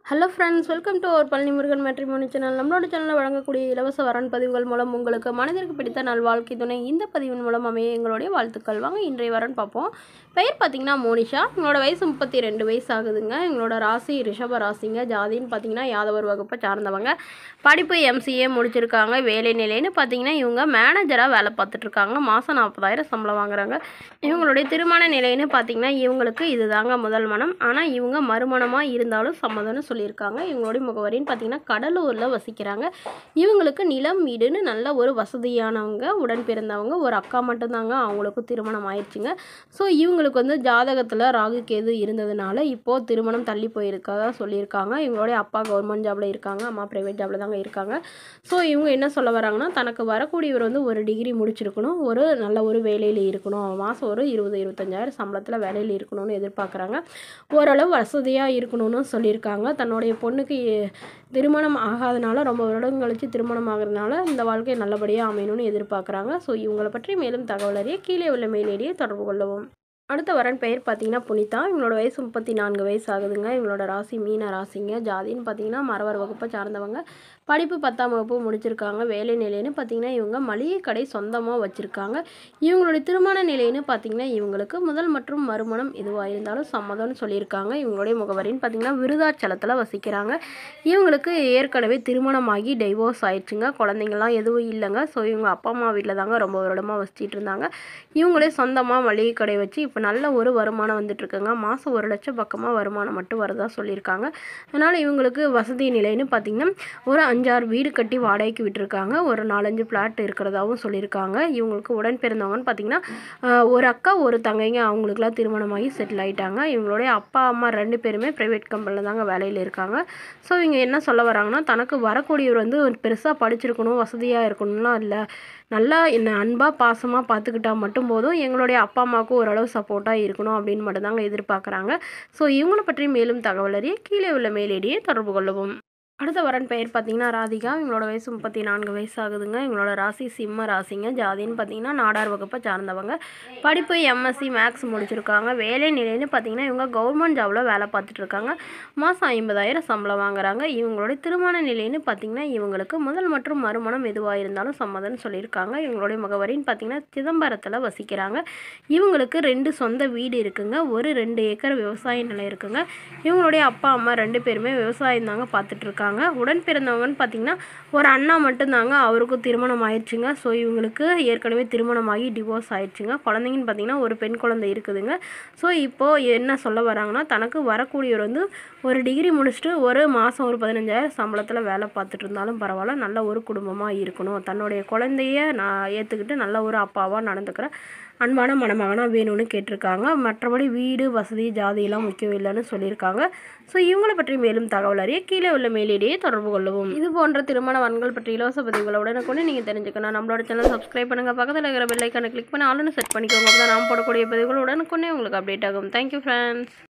hello friends welcome to our Palani Murugan matrimony channel நம்மளோட சேனலில் வழங்கக்கூடிய இலவச வரன் பதிவுகள் மூலம் உங்களுக்கு மனதிற்கு பிடித்த நல் வாழ்க்கை துணை இந்த பதிவின் மூலம் அமைய எங்களுடைய வாழ்த்துக்கள் வாங்க இன்றைய வரன் பார்ப்போம் பெயர் பார்த்தீங்கன்னா மோனிஷா எங்களோட வயசு முப்பத்தி ரெண்டு வயசு ஆகுதுங்க எங்களோட ராசி ரிஷப ராசிங்க ஜாதின்னு பார்த்தீங்கன்னா யாதவர் வகுப்பை சார்ந்தவங்க படிப்பு எம்சிஏ முடிச்சிருக்காங்க வேலை நிலைன்னு பார்த்தீங்கன்னா இவங்க மேனேஜராக வேலை பார்த்துட்ருக்காங்க மாதம் நாற்பதாயிரம் சம்பளம் வாங்குறாங்க இவங்களுடைய திருமண நிலைன்னு பார்த்தீங்கன்னா இவங்களுக்கு இதுதாங்க முதல் மனம் ஆனால் இவங்க மறுமணமாக இருந்தாலும் சம்மதம்னு சொல்லியிருக்காங்க இவங்களுடைய முகவரின்னு பார்த்தீங்கன்னா கடலூரில் வசிக்கிறாங்க இவங்களுக்கு நிலம் வீடுன்னு நல்ல ஒரு வசதியானவங்க உடன் பிறந்தவங்க ஒரு அக்கா மட்டும்தாங்க அவங்களுக்கு திருமணம் ஆயிடுச்சுங்க ஸோ இவங்களுக்கு வந்து ஜாதகத்தில் ராகு கேது இருந்ததுனால இப்போது திருமணம் தள்ளி போயிருக்கதா சொல்லியிருக்காங்க இவங்களுடைய அப்பா கவர்மெண்ட் ஜாபில் இருக்காங்க அம்மா ப்ரைவேட் ஜாபில் தாங்க இருக்காங்க ஸோ இவங்க என்ன சொல்ல வராங்கன்னா தனக்கு வரக்கூடியவர் வந்து ஒரு டிகிரி முடிச்சிருக்கணும் ஒரு நல்ல ஒரு வேலையில் இருக்கணும் மாதம் ஒரு இருபது இருபத்தஞ்சாயிரம் சம்பளத்தில் வேலையில் இருக்கணும்னு எதிர்பார்க்குறாங்க ஓரளவு வசதியாக இருக்கணும்னு சொல்லியிருக்காங்க தன்னுடைய பொண்ணுக்கு திருமணம் ஆகாதனால ரொம்ப வருடம் கழித்து திருமணம் ஆகிறதுனால இந்த வாழ்க்கை நல்லபடியாக அமையணும்னு எதிர்பார்க்குறாங்க ஸோ இவங்களை பற்றி மேலும் தகவல் அறிய கீழே உள்ள மெயிலேடியை தொடர்பு கொள்ளவும் அடுத்த வரன் பெயர் பார்த்தீங்கன்னா புனிதா இவங்களோட வயசு முப்பத்தி நான்கு வயசு ஆகுதுங்க இவங்களோட ராசி மீன ராசிங்க ஜாதின்னு பார்த்தீங்கன்னா மறவர் வகுப்பை சார்ந்தவங்க படிப்பு பத்தாம் வகுப்பு முடிச்சிருக்காங்க வேலை நிலைன்னு பார்த்தீங்கன்னா இவங்க மளிகை கடை சொந்தமாக வச்சுருக்காங்க இவங்களுடைய திருமண நிலைன்னு பார்த்தீங்கன்னா இவங்களுக்கு முதல் மற்றும் மறுமணம் எதுவாக இருந்தாலும் சம்மதம்னு சொல்லியிருக்காங்க இவங்களுடைய முகவரின்னு பார்த்தீங்கன்னா விருதாச்சலத்தில் வசிக்கிறாங்க இவங்களுக்கு ஏற்கனவே திருமணமாகி டைவோர்ஸ் ஆயிடுச்சுங்க குழந்தைங்கள்லாம் எதுவும் இல்லைங்க ஸோ இவங்க அப்பா அம்மா வீட்டில் தாங்க ரொம்ப வருடமாக வசிச்சிட்டு இருந்தாங்க இவங்களே சொந்தமாக மளிகை கடை வச்சு இப்போ நல்ல ஒரு வருமானம் வந்துட்டுருக்குங்க மாதம் ஒரு லட்சம் பக்கமாக வருமானம் மட்டும் வரதா சொல்லியிருக்காங்க அதனால் இவங்களுக்கு வசதி நிலைன்னு பார்த்திங்கன்னா ஒரு அஞ்சாறு வீடு கட்டி வாடகைக்கு விட்டுருக்காங்க ஒரு நாலஞ்சு பிளாட் இருக்கிறதாவும் சொல்லியிருக்காங்க இவங்களுக்கு உடன் பிறந்தவங்கன்னு பார்த்திங்கன்னா ஆஹ், ஒரு அக்கா ஒரு தங்கைங்க அவங்களுக்குலாம் திருமணமாகி செட்டில் ஆகிட்டாங்க இவங்களுடைய அப்பா அம்மா ரெண்டு பேருமே ப்ரைவேட் கம்பெனியில் தாங்க வேலையில் இருக்காங்க ஸோ இவங்க என்ன சொல்ல வராங்கன்னா தனக்கு வரக்கூடியவர் வந்து பெருசாக படிச்சிருக்கணும் வசதியாக இருக்கணும்லாம் இல்லை நல்லா என்ன அன்பாக பாசமாக பார்த்துக்கிட்டா மட்டும் போதும் எங்களுடைய அப்பா அம்மாவுக்கும் ஓரளவு சப்போர்ட்டாக இருக்கணும் அப்படின்னு மட்டும்தாங்க எதிர்பார்க்குறாங்க ஸோ இவங்கள பற்றி மேலும் தகவல் அறிய கீழே உள்ள மெயிலேடியை தொடர்பு கொள்ளவும் அடுத்த வரன் பெயர் பார்த்தீங்கன்னா ராதிகா இவங்களோட வயசு முப்பத்தி நான்கு வயசு ஆகுதுங்க இவங்களோட ராசி சிம்ம ராசிங்க ஜாதின்னு பார்த்தீங்கன்னா நாடார் வகுப்பை சார்ந்தவங்க படிப்பு எம்எஸ்சி மேக்ஸ் முடிச்சிருக்காங்க வேலை நிலைன்னு பார்த்தீங்கன்னா இவங்க கவர்மெண்ட் ஜாபில் வேலை பார்த்துட்டு இருக்காங்க மாதம் ஐம்பதாயிரம் சம்பளம் வாங்குறாங்க இவங்களுடைய திருமண நிலைன்னு பார்த்தீங்கன்னா இவங்களுக்கு முதல் மற்றும் மறுமணம் எதுவாக இருந்தாலும் சம்மதம்னு சொல்லியிருக்காங்க இவங்களுடைய முகவரின்னு பார்த்தீங்கன்னா சிதம்பரத்தில் வசிக்கிறாங்க இவங்களுக்கு ரெண்டு சொந்த வீடு இருக்குங்க ஒரு ரெண்டு ஏக்கர் விவசாய நிலம் இருக்குங்க இவங்களுடைய அப்பா அம்மா ரெண்டு பேருமே விவசாயம் தாங்க பார்த்துட்டு இருக்காங்க உடன் பிறந்தவங்கன்னு பார்த்தீங்கன்னா ஒரு அண்ணா மட்டும்தாங்க அவருக்கும் திருமணம் ஆயிடுச்சுங்க ஸோ இவங்களுக்கு ஏற்கனவே திருமணமாகி டிவோர்ஸ் ஆயிடுச்சுங்க குழந்தைங்கன்னு பார்த்தீங்கன்னா ஒரு பெண் குழந்தை இருக்குதுங்க ஸோ இப்போது என்ன சொல்ல வராங்கன்னா தனக்கு வரக்கூடியவர் வந்து ஒரு டிகிரி முடிச்சுட்டு ஒரு மாதம் ஒரு பதினஞ்சாயிரம் சம்பளத்தில் வேலை பார்த்துட்டு இருந்தாலும் பரவாயில்ல நல்ல ஒரு குடும்பமாக இருக்கணும் தன்னுடைய குழந்தைய நான் ஏற்றுக்கிட்டு நல்ல ஒரு அப்பாவாக நடந்துக்கிறேன் அன்பான மணமகனாக வேணும்னு கேட்டிருக்காங்க மற்றபடி வீடு வசதி ஜாதியெல்லாம் முக்கியம் இல்லைன்னு சொல்லியிருக்காங்க ஸோ இவங்களை பற்றி மேலும் தகவல் அறிய கீழே உள்ள மெயிலேடியை தொடர்பு கொள்ளவும் இது போன்ற திருமண வன்கள் பற்றி இலவச பதிவுகளை உடனுக்குடனே நீங்கள் தெரிஞ்சுக்கணும் நம்மளோட சேனல் சப்ஸ்கிரைப் பண்ணுங்கள் பக்கத்தில் இருக்கிற பெல் ஐக்கானை கிளிக் பண்ணி ஆளுன்னு செட் பண்ணிக்கோங்க அப்போ தான் நாம் போடக்கூடிய பதிவுகள் உடனுக்குடனே உங்களுக்கு அப்டேட் ஆகும் தேங்க்யூ ஃப்ரெண்ட்ஸ்